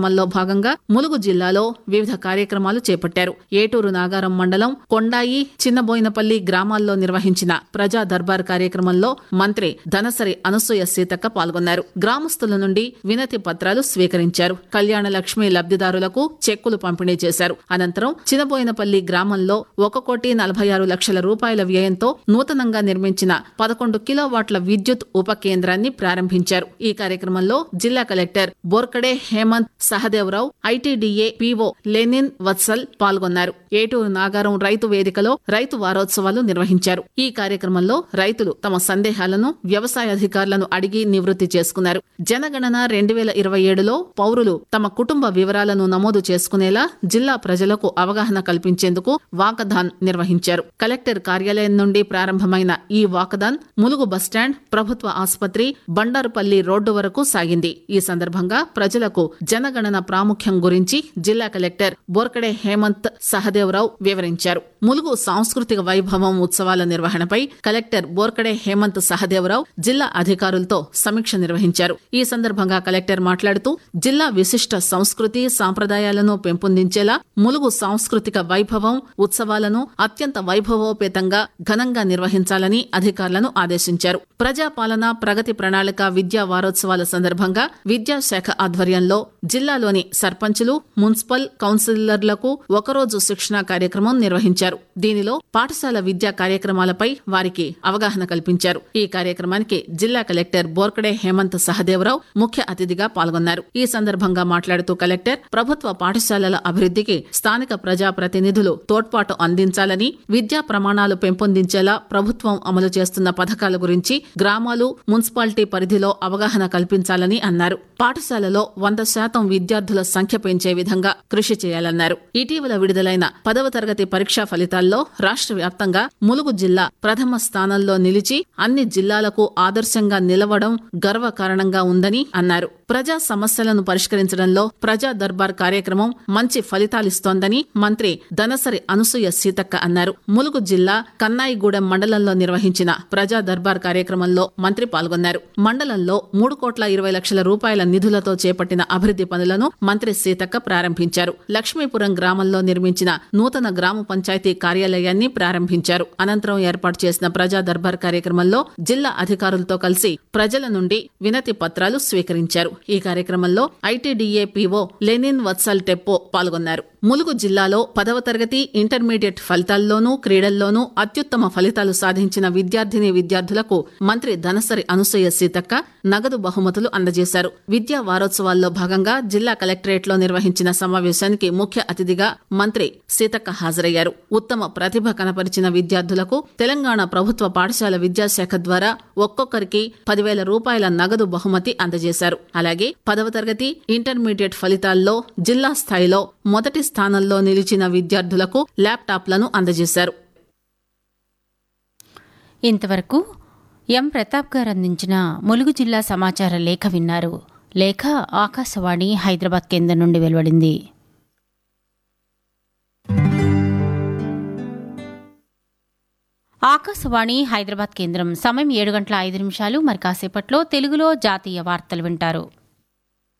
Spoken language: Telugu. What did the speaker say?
కార్యక్రమంలో భాగంగా ములుగు జిల్లాలో వివిధ కార్యక్రమాలు చేపట్టారు ఏటూరు నాగారం మండలం కొండాయి చిన్నబోయినపల్లి గ్రామాల్లో నిర్వహించిన ప్రజా దర్బార్ కార్యక్రమంలో మంత్రి ధనసరి అనసూయ సీతక్క పాల్గొన్నారు గ్రామస్తుల నుండి వినతి పత్రాలు స్వీకరించారు కళ్యాణ లక్ష్మి లబ్దిదారులకు చెక్కులు పంపిణీ చేశారు అనంతరం చినబోయినపల్లి గ్రామంలో ఒక కోటి నలభై ఆరు లక్షల రూపాయల వ్యయంతో నూతనంగా నిర్మించిన పదకొండు కిలోవాట్ల విద్యుత్ ఉప కేంద్రాన్ని ప్రారంభించారు ఈ కార్యక్రమంలో జిల్లా collector Borkade Hemant Sahadevrao ITDA PO Lenin Vatsal పాల్గొన్నారు ఏటూరు నాగారం రైతు వేదికలో రైతు వారోత్సవాలు నిర్వహించారు ఈ కార్యక్రమంలో రైతులు తమ సందేహాలను వ్యవసాయ అధికారులను అడిగి నివృత్తి చేసుకున్నారు జనగణన రెండు వేల ఇరవై ఏడులో పౌరులు తమ కుటుంబ వివరాలను నమోదు చేసుకునేలా జిల్లా ప్రజలకు అవగాహన కల్పించేందుకు వాకథాన్ నిర్వహించారు కలెక్టర్ కార్యాలయం నుండి ప్రారంభమైన ఈ వాకథాన్ ములుగు బస్టాండ్ ప్రభుత్వ ఆసుపత్రి బండారుపల్లి రోడ్డు వరకు సాగింది ఈ సందర్భంగా ప్రజలకు జనగణన ప్రాముఖ్యం గురించి జిల్లా కలెక్టర్ బోర్కడే హేమంత్ సహదేవరావు వివరించారు ములుగు సాంస్కృతిక వైభవం ఉత్సవాల నిర్వహణపై కలెక్టర్ బోర్కడే హేమంత్ సహదేవరావు జిల్లా అధికారులతో సమీక్ష నిర్వహించారు ఈ సందర్భంగా కలెక్టర్ మాట్లాడుతూ జిల్లా విశిష్ట సంస్కృతి సాంప్రదాయాలను పెంపొందించేలా ములుగు సాంస్కృతిక వైభవం ఉత్సవాలను అత్యంత వైభవోపేతంగా ఘనంగా నిర్వహించాలని అధికారులను ఆదేశించారు ప్రజాపాలన ప్రగతి ప్రణాళిక విద్యా వారోత్సవాల సందర్భంగా విద్యాశాఖ ఆధ్వర్యంలో జిల్లాలోని సర్పంచులు మున్సిపల్ కౌన్సిలర్లకు ఒకరోజు శిక్షణ కార్యక్రమం నిర్వహించారు దీనిలో పాఠశాల విద్యా కార్యక్రమాలపై వారికి అవగాహన కల్పించారు ఈ కార్యక్రమానికి జిల్లా కలెక్టర్ బోర్కడే హేమంత్ సహదేవరావు ముఖ్య అతిథిగా పాల్గొన్నారు ఈ సందర్భంగా మాట్లాడుతూ కలెక్టర్ ప్రభుత్వ పాఠశాలల అభివృద్ధికి స్థానిక ప్రజాప్రతినిధులు తోడ్పాటు అందించాలని విద్యా ప్రమాణాలు పెంపొందించేలా ప్రభుత్వం అమలు చేస్తున్న పథకాల గురించి గ్రామాలు మున్సిపాలిటీ పరిధిలో అవగాహన కల్పించాలని అన్నారు పాఠశాలలో వంద శాతం విద్యార్థుల సంఖ్య పెంచే విధంగా కృషి చేయాలన్నారు ఇటీవల విడుదలైన పదవ తరగతి పరీక్షా ఫలితాల్లో రాష్ట్ర వ్యాప్తంగా ములుగు జిల్లా ప్రథమ స్థానంలో నిలిచి అన్ని జిల్లాలకు ఆదర్శంగా నిలవడం గర్వకారణంగా ఉందని అన్నారు ప్రజా సమస్యలను పరిష్కరించడంలో ప్రజా దర్బార్ కార్యక్రమం మంచి ఫలితాలిస్తోందని మంత్రి దనసరి అనసూయ సీతక్క అన్నారు ములుగు జిల్లా కన్నాయిగూడెం మండలంలో నిర్వహించిన ప్రజా దర్బార్ కార్యక్రమంలో మంత్రి పాల్గొన్నారు మండలంలో మూడు కోట్ల ఇరవై లక్షల రూపాయల నిధులతో చేపట్టిన అభివృద్ది పనులను మంత్రి సీతక్క ప్రారంభించారు లక్ష్మీపురం గ్రామంలో నిర్మించిన నూతన గ్రామ పంచాయతీ కార్యాలయాన్ని ప్రారంభించారు అనంతరం ఏర్పాటు చేసిన ప్రజా దర్బార్ కార్యక్రమంలో జిల్లా అధికారులతో కలిసి ప్రజల నుండి వినతి పత్రాలు స్వీకరించారు ఈ కార్యక్రమంలో ITDA PO Lenin Vatsal Toppo పాల్గొన్నారు ములుగు జిల్లాలో పదవ తరగతి ఇంటర్మీడియట్ ఫలితాల్లోనూ క్రీడల్లోనూ అత్యుత్తమ ఫలితాలు సాధించిన విద్యార్థిని విద్యార్థులకు మంత్రి ధనసరి అనసూయ సీతక్క నగదు బహుమతులు అందజేశారు విద్యా వారోత్సవాల్లో భాగంగా జిల్లా కలెక్టరేట్లో నిర్వహించిన సమావేశానికి ముఖ్య అతిథిగా మంత్రి సీతక్క హాజరయ్యారు ఉత్తమ ప్రతిభ కనపరిచిన విద్యార్థులకు తెలంగాణ ప్రభుత్వ పాఠశాల విద్యాశాఖ ద్వారా ఒక్కొక్కరికి పదివేల రూపాయల నగదు బహుమతి అందజేశారు అలాగే పదవ తరగతి ఇంటర్మీడియట్ ఫలితాల్లో జిల్లా స్థాయిలో మొదటి స్థానంలో నిలిచిన విద్యార్థులకు ల్యాప్టాప్లను అందజేశారు ఇంతవరకు ఎం ప్రతాప్ గారు అందించిన ములుగు జిల్లా సమాచార లేఖ విన్నారు లేఖ ఆకాశవాణి హైదరాబాద్ కేంద్రం నుండి వెలువడింది ఆకాశవాణి హైదరాబాద్ కేంద్రం సమయం ఏడు గంటల ఐదు నిమిషాలు మరి కాసేపట్లో తెలుగులో జాతీయ వార్తలు వింటారు